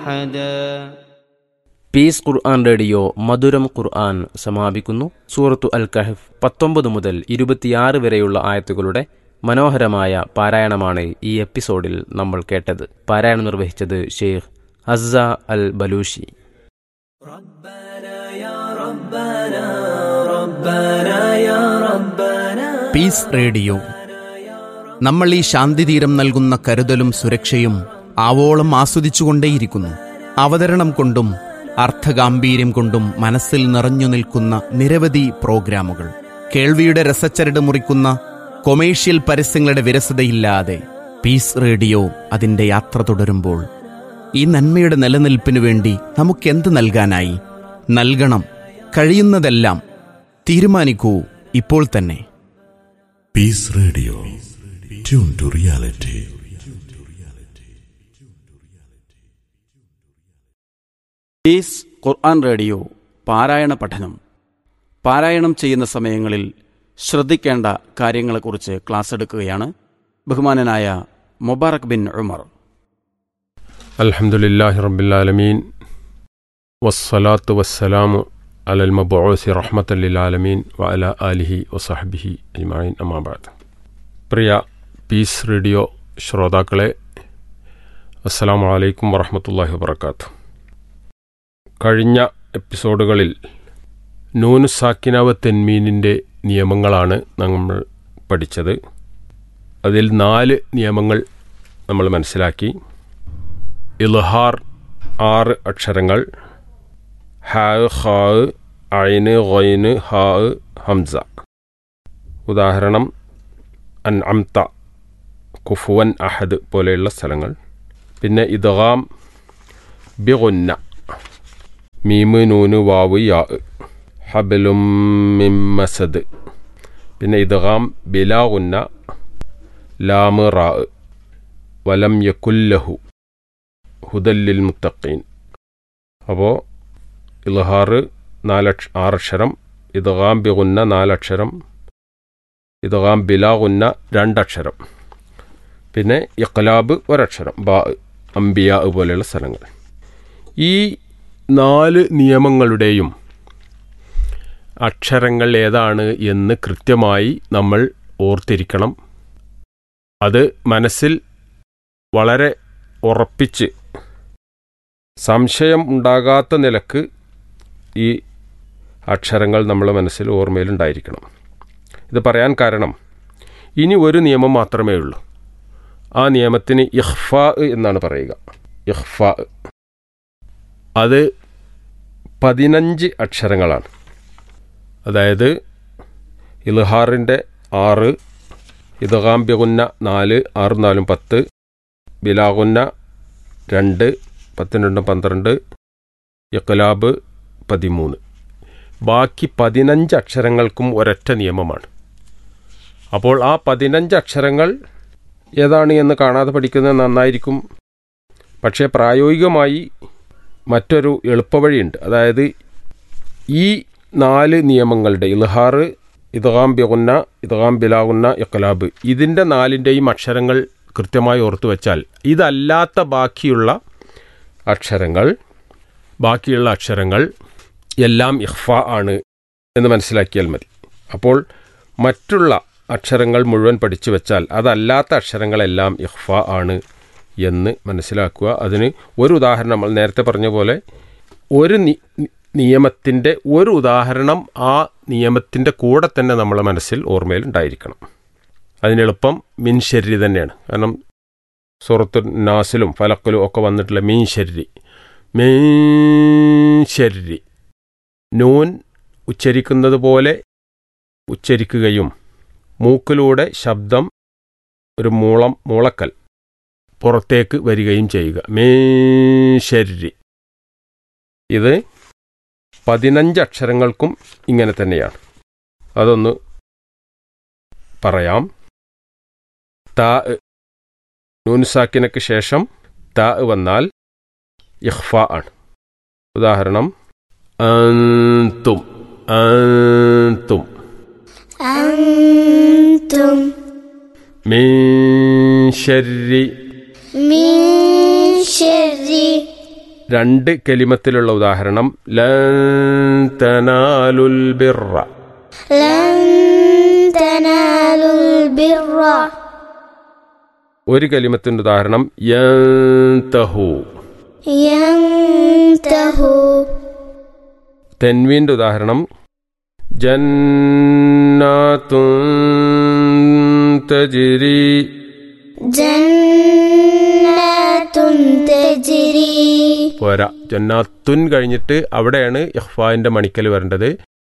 أحدا piece Quran radio മധുരം ഖുർആൻ സമാപിക്കുന്നു സൂറത്തു അൽ കഹഫ് പത്തൊമ്പത് മുതൽ ഇരുപത്തിയാറ് വരെയുള്ള ആയത്തുകളുടെ മനോഹരമായ പാരായണമാണ് ഈ എപ്പിസോഡിൽ നമ്മൾ കേട്ടത് പാരായണം നിർവഹിച്ചത് Sheikh Azza Al Balushi peace radio നമ്മൾ ഈ ശാന്തിതീരം നൽകുന്ന കരുതലും സുരക്ഷയും ആവോളം ആസ്വദിച്ചുകൊണ്ടേയിരിക്കുന്നു അവതരണം കൊണ്ടും അർത്ഥഗാംഭീര്യം കൊണ്ടും മനസ്സിൽ നിറഞ്ഞു നിൽക്കുന്ന നിരവധി പ്രോഗ്രാമുകൾ കേൾവിയുടെ രസച്ചരട് മുറിക്കുന്ന കൊമേഴ്ഷ്യൽ പരസ്യങ്ങളുടെ വിരസതയില്ലാതെ പീസ് റേഡിയോ അതിൻ്റെ യാത്ര തുടരുമ്പോൾ ഈ നന്മയുടെ നിലനിൽപ്പിനു വേണ്ടി നമുക്കെന്ത് നൽകാനായി നൽകണം കഴിയുന്നതെല്ലാം തീരുമാനിക്കൂ ഇപ്പോൾ തന്നെ Peace Radio. Tune to reality. Peace Quran radio പാരായണ പഠനം പാരായണം ചെയ്യുന്ന സമയങ്ങളിൽ ശ്രദ്ധിക്കേണ്ട കാര്യങ്ങളെക്കുറിച്ച് ക്ലാസ് എടുക്കുകയാണ് ബഹുമാനനായ മുബാറക് ബിൻ ഉമർ الحمد لله رب العالمين والصلاة والسلام على المبعوث رحمة للعالمين وعلى آله وصحبه أجمعين أما بعد പ്രിയ പീസ് റേഡിയോ ശ്രോതാക്കളെ അസ്സലാമു അലൈക്കും വറഹമത്തല്ലാഹി വബർക്കാത്തു കഴിഞ്ഞ എപ്പിസോഡുകളിൽ നൂനു സാക്കിനാവ് തെന്മീനിൻ്റെ നിയമങ്ങളാണ് നമ്മൾ പഠിച്ചത് അതിൽ നാല് നിയമങ്ങൾ നമ്മൾ മനസ്സിലാക്കി ഇൽഹാർ ആറ് അക്ഷരങ്ങൾ ഹാ ഹാ ഐന് ഗൈന് ഹാ ഹംസ ഉദാഹരണം അൻ അംത കുഫുവൻ അഹദ് പോലെയുള്ള സ്ഥലങ്ങൾ പിന്നെ ഇദ്ഗാം ബിഗുന്ന മീമ് നൂന് വാവ് യാ ഹബലും മിമ്മസദ് പിന്നെ ഇദ്ഗാം ബിലാഗുന്ന ലാമ് റാ വലം യക്കുല്ലഹു ഹുദല്ലിൽ മുത്തഖീൻ അപ്പോൾ ഇൽഹാറ് നാലക്ഷ ആറക്ഷരം ഇദ്ഗാം ബിഗുന്ന നാലക്ഷരം ഇദ്ഗാം ബിലാഗുന്ന രണ്ടക്ഷരം പിന്നെ ഇഖ്ലാബ് ഒരക്ഷരം ബാ അംബിയ പോലെയുള്ള സ്ഥലങ്ങൾ ഈ നാല് നിയമങ്ങളുടെയും അക്ഷരങ്ങൾ ഏതാണ് എന്ന് കൃത്യമായി നമ്മൾ ഓർത്തിരിക്കണം അത് മനസ്സിൽ വളരെ ഉറപ്പിച്ച് സംശയം ഉണ്ടാകാത്ത നിലക്ക് ഈ അക്ഷരങ്ങൾ നമ്മളെ മനസ്സിൽ ഓർമ്മയിലുണ്ടായിരിക്കണം ഇത് പറയാൻ കാരണം ഇനി ഒരു നിയമം മാത്രമേ ഉള്ളൂ ആ നിയമത്തിന് ഇഹ്ഫ എന്നാണ് പറയുക ഇഹ്ഫ അത് പതിനഞ്ച് അക്ഷരങ്ങളാണ് അതായത് ഇൽഹാറിൻ്റെ ആറ് ഇദ്ഗാംബ്യകുന്ന നാല് ആറ് നാലും പത്ത് ബിലാഗുന്ന രണ്ട് പത്തിന് രണ്ടും പന്ത്രണ്ട് ഇഖ്ലാബ് പതിമൂന്ന് ബാക്കി പതിനഞ്ച് അക്ഷരങ്ങൾക്കും ഒരൊറ്റ നിയമമാണ് അപ്പോൾ ആ പതിനഞ്ച് അക്ഷരങ്ങൾ ഏതാണ് എന്ന് കാണാതെ പഠിക്കുന്നത് നന്നായിരിക്കും പക്ഷേ പ്രായോഗികമായി മറ്റൊരു എളുപ്പവഴിയുണ്ട് അതായത് ഈ നാല് നിയമങ്ങളുടെ ഇൽഹാറ് ഇദ്ഗാം ബിഗുന്ന ഇദ്ഗാം ബിലാഗുന്ന ഇഖ്ലാബ് ഇതിൻ്റെ നാലിൻ്റെയും അക്ഷരങ്ങൾ കൃത്യമായി ഓർത്തു വച്ചാൽ ഇതല്ലാത്ത ബാക്കിയുള്ള അക്ഷരങ്ങൾ ബാക്കിയുള്ള അക്ഷരങ്ങൾ എല്ലാം ഇഹ്ഫ ആണ് എന്ന് മനസ്സിലാക്കിയാൽ മതി അപ്പോൾ മറ്റുള്ള അക്ഷരങ്ങൾ മുഴുവൻ പഠിച്ചു വെച്ചാൽ അതല്ലാത്ത അക്ഷരങ്ങളെല്ലാം ഇഹ്ഫ ആണ് എന്ന് മനസ്സിലാക്കുക അതിന് ഒരു ഉദാഹരണം നമ്മൾ നേരത്തെ പറഞ്ഞ പോലെ ഒരു നിയമത്തിൻ്റെ ഒരു ഉദാഹരണം ആ നിയമത്തിൻ്റെ കൂടെ തന്നെ നമ്മളെ മനസ്സിൽ ഓർമ്മയിൽ ഉണ്ടായിരിക്കണം അതിനെളുപ്പം മിൻ ശരി തന്നെയാണ് കാരണം സുറത്തു നാസിലും ഫലക്കിലും ഒക്കെ വന്നിട്ടുള്ള മീൻ ശരി മീൻ ശരി നൂൻ ഉച്ചരിക്കുന്നത് പോലെ ഉച്ചരിക്കുകയും മൂക്കിലൂടെ ശബ്ദം ഒരു മൂളം മൂളക്കൽ പുറത്തേക്ക് വരികയും ചെയ്യുക മീൻ ശരി ഇത് പതിനഞ്ച് അക്ഷരങ്ങൾക്കും ഇങ്ങനെ തന്നെയാണ് അതൊന്ന് പറയാം താ നൂൻസാക്കിനക്ക് ശേഷം താ വന്നാൽ ഇഹ്ഫ ആണ് ഉദാഹരണം അന്തും അന്തും أنتم മീൻ ശരി من شر രണ്ട് കെലിമത്തിലുള്ള ഉദാഹരണം ലൻ തനാലുൽ ബിർറ لن تنالوا البر ഒരു കലിമത്തിന്റെ ഉദാഹരണം യന്തഹു ينتهوا തെൻവീന്റെ ഉദാഹരണം ജന്നാത്തുൻ തജിരി جنات تجري പോരാ ജന്നാത്തുൻ കഴിഞ്ഞിട്ട് അവിടെയാണ് ഇഹ്ഫാന്റെ മണിക്കൽ വരേണ്ടത്